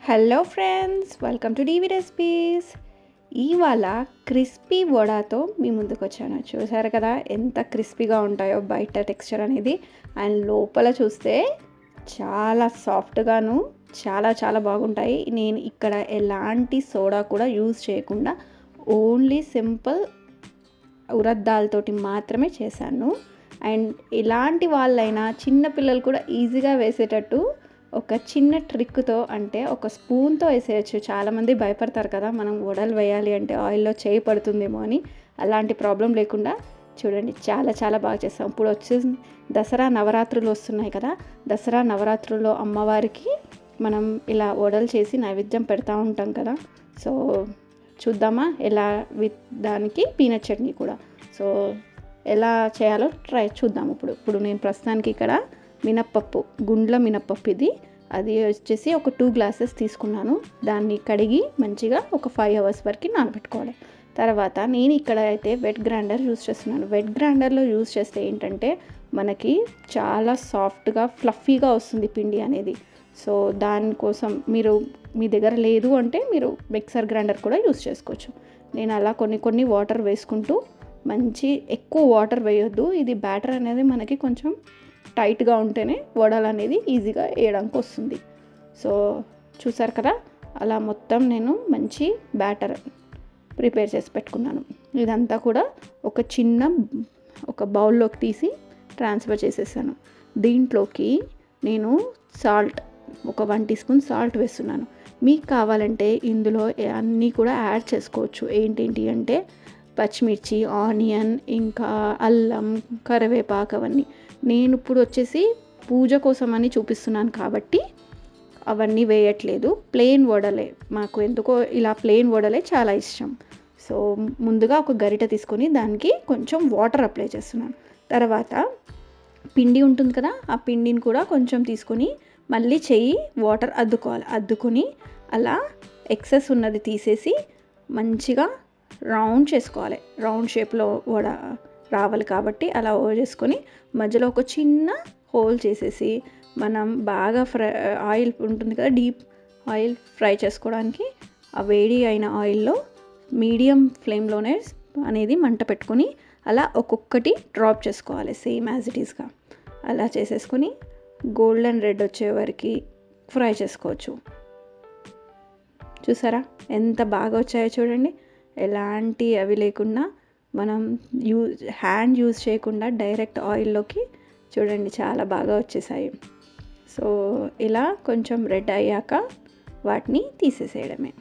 hello friends welcome to DV recipes ఇవాళ crispy వడాతో మీ ముందుకు వచ్చాను చూసారు కదా ఎంత క్రిస్పీగా ఉంటాయో బయట టెక్స్చర్ అనేది అండ్ లోపల చూస్తే చాలా సాఫ్ట్గాను చాలా చాలా బాగుంటాయి నేను ఇక్కడ ఎలాంటి సోడా కూడా యూజ్ చేయకుండా ఓన్లీ సింపుల్ ఉరద్ దాల్ తోటి మాత్రమే చేశాను అండ్ ఎలాంటి వాళ్ళైనా చిన్న పిల్లలు కూడా ఈజీగా వేసేటట్టు ఒక చిన్న ట్రిక్తో అంటే ఒక స్పూన్తో వేసేయచ్చు చాలామంది భయపడతారు కదా మనం వడలు వేయాలి అంటే ఆయిల్లో చేయి పడుతుందేమో అని అలాంటి ప్రాబ్లం లేకుండా చూడండి చాలా చాలా బాగా చేస్తాం ఇప్పుడు వచ్చే దసరా నవరాత్రులు వస్తున్నాయి కదా దసరా నవరాత్రుల్లో అమ్మవారికి మనం ఇలా వడలు చేసి నైవేద్యం పెడతా ఉంటాం కదా సో చూద్దామా ఎలా విత్ దానికి పీనట్ చట్నీ కూడా సో ఎలా చేయాలో ట్రై చూద్దాం ఇప్పుడు ఇప్పుడు నేను ప్రస్తుతానికి ఇక్కడ మినప్పప్పు గుండ్ల మినప్పప్పు ఇది అది వచ్చేసి ఒక టూ గ్లాసెస్ తీసుకున్నాను దాన్ని కడిగి మంచిగా ఒక ఫైవ్ అవర్స్ వరకు నానబెట్టుకోవాలి తర్వాత నేను ఇక్కడ అయితే వెట్ గ్రైండర్ యూస్ చేస్తున్నాను వెట్ గ్రైండర్లో యూస్ చేస్తే ఏంటంటే మనకి చాలా సాఫ్ట్గా ఫ్లఫీగా వస్తుంది పిండి అనేది సో దానికోసం మీరు మీ దగ్గర లేదు అంటే మీరు మిక్సర్ గ్రైండర్ కూడా యూస్ చేసుకోవచ్చు నేను అలా కొన్ని కొన్ని వాటర్ వేసుకుంటూ మంచి ఎక్కువ వాటర్ వేయొద్దు ఇది బ్యాటర్ అనేది మనకి కొంచెం టైట్గా ఉంటేనే వడలు అనేది ఈజీగా వేయడానికి వస్తుంది సో చూసారు కదా అలా మొత్తం నేను మంచి బ్యాటర్ ప్రిపేర్ చేసి పెట్టుకున్నాను ఇదంతా కూడా ఒక చిన్న ఒక బౌల్లోకి తీసి ట్రాన్స్ఫర్ చేసేసాను దీంట్లోకి నేను సాల్ట్ ఒక వన్ టీ స్పూన్ సాల్ట్ వేస్తున్నాను మీకు కావాలంటే ఇందులో అన్నీ కూడా యాడ్ చేసుకోవచ్చు ఏంటేంటి అంటే పచ్చిమిర్చి ఆనియన్ ఇంకా అల్లం కరివేపాకు అవన్నీ నేను ఇప్పుడు వచ్చేసి పూజ కోసం అని చూపిస్తున్నాను కాబట్టి అవన్నీ వేయట్లేదు ప్లెయిన్ వడలే మాకు ఎందుకో ఇలా ప్లెయిన్ వడలే చాలా ఇష్టం సో ముందుగా ఒక గరిట తీసుకొని దానికి కొంచెం వాటర్ అప్లై చేస్తున్నాను తర్వాత పిండి ఉంటుంది కదా ఆ పిండిని కూడా కొంచెం తీసుకొని మళ్ళీ చెయ్యి వాటర్ అద్దుకోవాలి అద్దుకొని అలా ఎక్సెస్ ఉన్నది తీసేసి మంచిగా రౌండ్ చేసుకోవాలి రౌండ్ షేప్లో వడ రావాలి కాబట్టి అలా చేసుకొని మధ్యలో ఒక చిన్న హోల్ చేసేసి మనం బాగా ఫ్రై ఆయిల్ ఉంటుంది కదా డీప్ ఆయిల్ ఫ్రై చేసుకోవడానికి ఆ వేడి అయిన ఆయిల్లో మీడియం ఫ్లేమ్లోనే అనేది మంట పెట్టుకొని అలా ఒక్కొక్కటి డ్రాప్ చేసుకోవాలి సేమ్ యాజ్ ఇట్ ఈస్గా అలా చేసేసుకొని గోల్డెన్ రెడ్ వచ్చే వరకు ఫ్రై చేసుకోవచ్చు చూసారా ఎంత బాగా వచ్చాయో చూడండి ఎలాంటి అవి లేకుండా మనం యూ హ్యాండ్ యూజ్ చేయకుండా డైరెక్ట్ ఆయిల్లోకి చూడండి చాలా బాగా వచ్చేసాయి సో ఇలా కొంచెం రెడ్ అయ్యాక వాటిని తీసేసేయడమే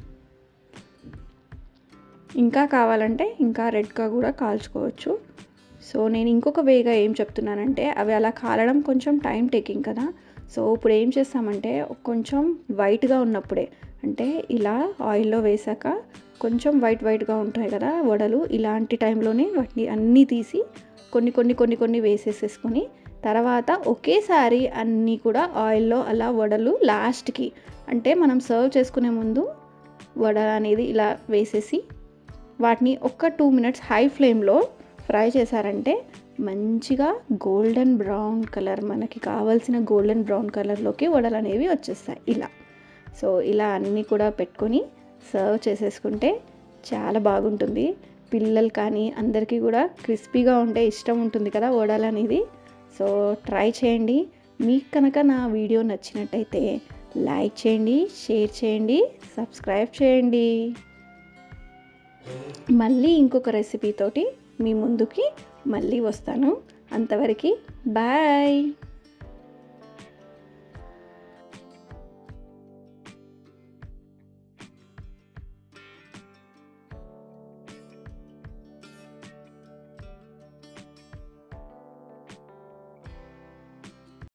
ఇంకా కావాలంటే ఇంకా రెడ్గా కూడా కాల్చుకోవచ్చు సో నేను ఇంకొక వేగా ఏం చెప్తున్నానంటే అవి అలా కాలడం కొంచెం టైం టేకింగ్ కదా సో ఇప్పుడు ఏం చేస్తామంటే కొంచెం వైట్గా ఉన్నప్పుడే అంటే ఇలా ఆయిల్లో వేసాక కొంచెం వైట్ వైట్గా ఉంటాయి కదా వడలు ఇలాంటి టైంలోనే వాటిని అన్నీ తీసి కొన్ని కొన్ని కొన్ని కొన్ని వేసేసేసుకొని తర్వాత ఒకేసారి అన్నీ కూడా ఆయిల్లో అలా వడలు లాస్ట్కి అంటే మనం సర్వ్ చేసుకునే ముందు వడ అనేది ఇలా వేసేసి వాటిని ఒక్క టూ మినిట్స్ హై ఫ్లేమ్లో ఫ్రై చేశారంటే మంచిగా గోల్డెన్ బ్రౌన్ కలర్ మనకి కావాల్సిన గోల్డెన్ బ్రౌన్ కలర్లోకి వడలు అనేవి వచ్చేస్తాయి ఇలా సో ఇలా అన్నీ కూడా పెట్టుకొని సర్వ్ చేసేసుకుంటే చాలా బాగుంటుంది పిల్లలు కానీ అందరికీ కూడా క్రిస్పీగా ఉంటే ఇష్టం ఉంటుంది కదా వడలు అనేది సో ట్రై చేయండి మీకు కనుక నా వీడియో నచ్చినట్టయితే లైక్ చేయండి షేర్ చేయండి సబ్స్క్రైబ్ చేయండి మళ్ళీ ఇంకొక రెసిపీతోటి మీ ముందుకి మళ్ళీ వస్తాను అంతవరకు బాయ్